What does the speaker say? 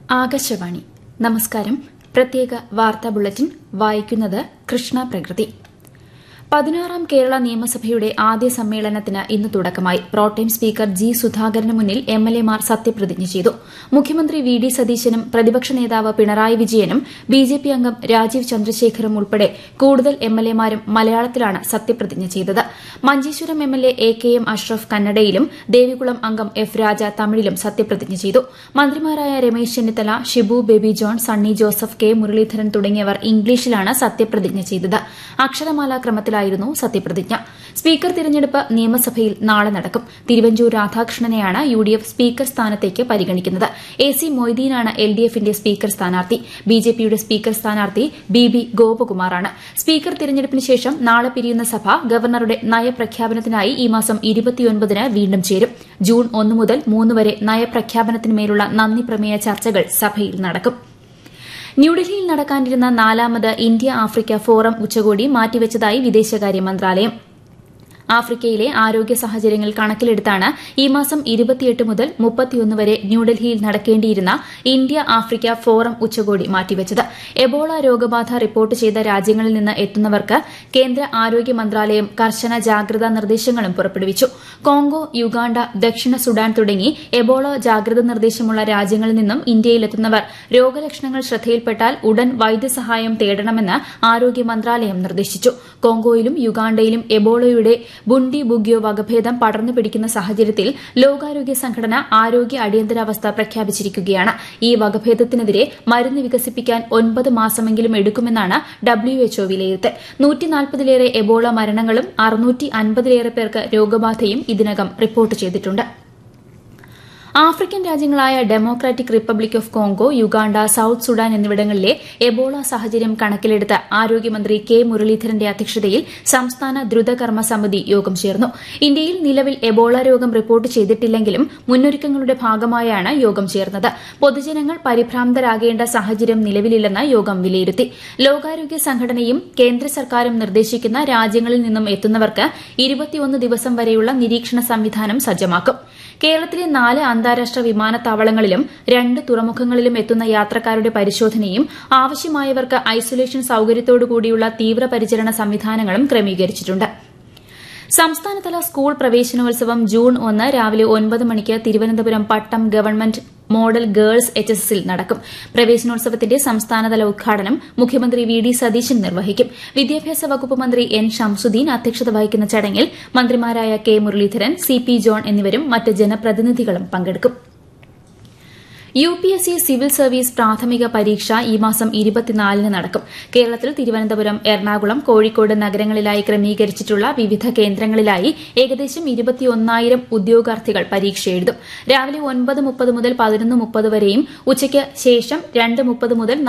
ആകാശവാണി നമസ്കാരം പ്രത്യേക വാർത്താ ബുള്ളറ്റിൻ വായിക്കുന്നത് കൃഷ്ണ പ്രകൃതി പതിനാറാം കേരള നിയമസഭയുടെ ആദ്യ സമ്മേളനത്തിന് ഇന്ന് തുടക്കമായി പ്രോട്ടേം സ്പീക്കർ ജി സുധാകരന് മുന്നിൽ എംഎൽഎമാർ സത്യപ്രതിജ്ഞ ചെയ്തു മുഖ്യമന്ത്രി വി ഡി സതീശനും പ്രതിപക്ഷ നേതാവ് പിണറായി വിജയനും ബിജെപി അംഗം രാജീവ് ചന്ദ്രശേഖറും ഉൾപ്പെടെ കൂടുതൽ എംഎൽഎമാരും മലയാളത്തിലാണ് സത്യപ്രതിജ്ഞ ചെയ്തത് Manjeshwaram MLA A K M Ashraf കന്നഡയിലും ദേവികുളം അംഗം എഫ് രാജ തമിഴിലും സത്യപ്രതിജ്ഞ ചെയ്തു മന്ത്രിമാരായ രമേശ് ചെന്നിത്തല ഷിബു ബേബി ജോൺ സണ്ണി ജോസഫ് കെ മുരളീധരൻ തുടങ്ങിയവർ ഇംഗ്ലീഷിലാണ് സത്യപ്രതിജ്ഞ ചെയ്തത് അക്ഷരമാല ക്രമത്തിലായിരുന്നു സത്യപ്രതിജ്ഞ സ്പീക്കർ തിരഞ്ഞെടുപ്പ് നിയമസഭയിൽ നാളെ നടക്കും തിരുവഞ്ചൂർ രാധാകൃഷ്ണനെയാണ് യു ഡി എഫ് സ്പീക്കർ സ്ഥാനത്തേക്ക് പരിഗണിക്കുന്നത് എ സി മൊയ്തീനാണ് എൽ ഡി എഫിന്റെ സ്പീക്കർ സ്ഥാനാർത്ഥി ബി ജെ പിയുടെ സ്പീക്കർ സ്ഥാനാർത്ഥി ബി ബി ഗോപകുമാറാണ് സ്പീക്കർ തിരഞ്ഞെടുപ്പിന് ശേഷം നാളെ പിരിയുന്ന സഭ ഗവർണറുടെ നയപ്രഖ്യാപനത്തിനായി ഈ മാസം ഇരുപത്തിയൊൻപതിന് വീണ്ടും ചേരും ജൂൺ ഒന്ന് മുതൽ മൂന്ന് വരെ നയപ്രഖ്യാപനത്തിന്മേലുള്ള നന്ദി പ്രമേയ ചർച്ചകൾ സഭയിൽ നടക്കും ന്യൂഡൽഹിയിൽ നടക്കാനിരുന്ന നാലാമത് ഇന്ത്യ ആഫ്രിക്ക ഫോറം ഉച്ചകോടി മാറ്റിവച്ചതായി വിദേശകാര്യ മന്ത്രാലയം ആഫ്രിക്കയിലെ ആരോഗ്യ സാഹചര്യങ്ങൾ കണക്കിലെടുത്താണ് ഈ മാസം ഇരുപത്തിയെട്ട് മുതൽ മുപ്പത്തിയൊന്ന് വരെ ന്യൂഡൽഹിയിൽ നടക്കേണ്ടിയിരുന്ന ഇന്ത്യ ആഫ്രിക്ക ഫോറം ഉച്ചകോടി മാറ്റിവച്ചത് എബോള രോഗബാധ റിപ്പോർട്ട് ചെയ്ത രാജ്യങ്ങളിൽ നിന്ന് എത്തുന്നവർക്ക് കേന്ദ്ര ആരോഗ്യ മന്ത്രാലയം കർശന ജാഗ്രതാ നിർദ്ദേശങ്ങളും പുറപ്പെടുവിച്ചു കോങ്കോ യുഗാണ്ട ദക്ഷിണ സുഡാൻ തുടങ്ങി എബോള ജാഗ്രത നിർദ്ദേശമുള്ള രാജ്യങ്ങളിൽ നിന്നും ഇന്ത്യയിലെത്തുന്നവർ രോഗലക്ഷണങ്ങൾ ശ്രദ്ധയിൽപ്പെട്ടാൽ ഉടൻ വൈദ്യസഹായം തേടണമെന്ന് ആരോഗ്യ മന്ത്രാലയം നിർദ്ദേശിച്ചു കോങ്കോയിലും യുഗാണ്ടയിലും എബോളയുടെ ബുണ്ടി ബുഗ്യോ വകഭേദം പടർന്നു പിടിക്കുന്ന സാഹചര്യത്തിൽ ലോകാരോഗ്യ സംഘടന ആരോഗ്യ അടിയന്തരാവസ്ഥ പ്രഖ്യാപിച്ചിരിക്കുകയാണ് ഈ വകഭേദത്തിനെതിരെ മരുന്ന് വികസിപ്പിക്കാൻ ഒൻപത് മാസമെങ്കിലും എടുക്കുമെന്നാണ് ഡബ്ല്യുഎച്ച്ഒ വിലയിരുത്തൽ നൂറ്റിനാൽപ്പതിലേറെ എബോള മരണങ്ങളും അറുന്നൂറ്റി അൻപതിലേറെ പേർക്ക് രോഗബാധയും ഇതിനകം റിപ്പോർട്ട് ചെയ്തിട്ടുണ്ട് ആഫ്രിക്കൻ രാജ്യങ്ങളായ Democratic Republic of Congo Uganda South Sudan എന്നിവിടങ്ങളിലെ എബോള സാഹചര്യം കണക്കിലെടുത്ത് ആരോഗ്യമന്ത്രി കെ മുരളീധരന്റെ അധ്യക്ഷതയിൽ സംസ്ഥാന ദ്രുതകർമ്മ സമിതി യോഗം ചേർന്നു ഇന്ത്യയിൽ നിലവിൽ എബോള രോഗം റിപ്പോർട്ട് ചെയ്തിട്ടില്ലെങ്കിലും മുന്നൊരുക്കങ്ങളുടെ ഭാഗമായാണ് യോഗം ചേർന്നത് പൊതുജനങ്ങൾ പരിഭ്രാന്തരാകേണ്ട സാഹചര്യം നിലവിലില്ലെന്ന് യോഗം വിലയിരുത്തി ലോകാരോഗ്യ സംഘടനയും കേന്ദ്ര സർക്കാരും നിർദ്ദേശിക്കുന്ന രാജ്യങ്ങളിൽ നിന്നും എത്തുന്നവർക്ക് ഇരുപത്തിയൊന്ന് ദിവസം വരെയുള്ള നിരീക്ഷണ സംവിധാനം സജ്ജമാക്കും കേരളത്തിലെ നാല് അന്താരാഷ്ട്ര വിമാനത്താവളങ്ങളിലും രണ്ട് തുറമുഖങ്ങളിലും എത്തുന്ന യാത്രക്കാരുടെ പരിശോധനയും ആവശ്യമായവർക്ക് ഐസൊലേഷൻ സൌകര്യത്തോടുകൂടിയുള്ള തീവ്രപരിചരണ സംവിധാനങ്ങളും ക്രമീകരിച്ചിട്ടുണ്ട് സംസ്ഥാനതല സ്കൂൾ പ്രവേശനോത്സവം ജൂൺ ഒന്ന് രാവിലെ ഒൻപത് മണിക്ക് Thiruvananthapuram Pattom government model girls H S എസിൽ നടക്കും പ്രവേശനോത്സവത്തിന്റെ സംസ്ഥാനതല ഉദ്ഘാടനം മുഖ്യമന്ത്രി വി ഡി സതീശൻ നിർവഹിക്കും വിദ്യാഭ്യാസ വകുപ്പ് മന്ത്രി എൻ ഷംസുദ്ദീൻ അധ്യക്ഷത വഹിക്കുന്ന ചടങ്ങിൽ മന്ത്രിമാരായ K Muraleedharan C P John എന്നിവരും മറ്റ് ജനപ്രതിനിധികളും പങ്കെടുക്കും U P S C civil service പ്രാഥമിക പരീക്ഷ ഈ മാസം ഇരുപത്തിനാലിന് നടക്കും കേരളത്തിൽ തിരുവനന്തപുരം എറണാകുളം കോഴിക്കോട് നഗരങ്ങളിലായി ക്രമീകരിച്ചിട്ടുള്ള വിവിധ കേന്ദ്രങ്ങളിലായി ഏകദേശം ഇരുപത്തിയൊന്നായിരം ഉദ്യോഗാർത്ഥികൾ പരീക്ഷ എഴുതും രാവിലെ ഒൻപത് മുപ്പത് മുതൽ പതിനൊന്ന് മുപ്പത് വരെയും ഉച്ചയ്ക്ക് ശേഷം രണ്ട് മുപ്പത് മുതൽ